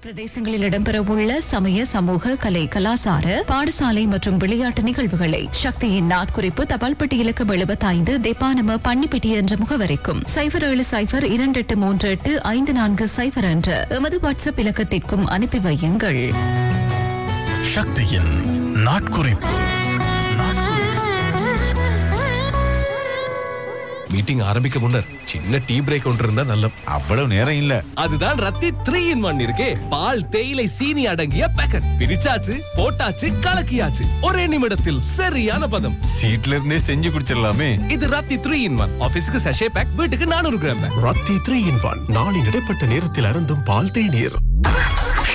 பிரதேசங்களில் இடம்பெறவுள்ள சமய சமூக கலை கலாசார பாடசாலை மற்றும் விளையாட்டு நிகழ்வுகளை சக்தியின் நாட்குறிப்பு தபால் பெட்டி இலக்கம் எழுபத்தைந்து தெப்பானம பன்னிப்பெட்டி என்ற முகவரிக்கும் சைபர் ஏழு சைபர் இரண்டு எட்டு மூன்று எட்டு ஐந்து நான்கு சைபர் என்ற எமது வாட்ஸ்அப் இலக்கத்திற்கும் அனுப்பி வையுங்கள் சக்தியின் நாட்குறிப்பு மீட்டிங் ஆரம்பிக்க முன்னர் சின்ன டீ பிரேக் ஒன்று இருந்தா நல்ல அவ்வளவு நேரம் இல்ல அதுதான் ரத்தி த்ரீ இன் ஒன் இருக்கே பால் தேயிலை சீனி அடங்கிய பேக்கெட் பிரிச்சாச்சு போட்டாச்சு கலக்கியாச்சு ஒரே நிமிடத்தில் சரியான பதம் சீட்ல இருந்தே செஞ்சு குடிச்சிடலாமே இது ரத்தி த்ரீ இன் ஒன் ஆபீஸுக்கு சஷே பேக் வீட்டுக்கு நானூறு கிராம் பேக் ரத்தி த்ரீ இன் ஒன் நாளின் இடைப்பட்ட நேரத்தில் அருந்தும் பால் தேநீர்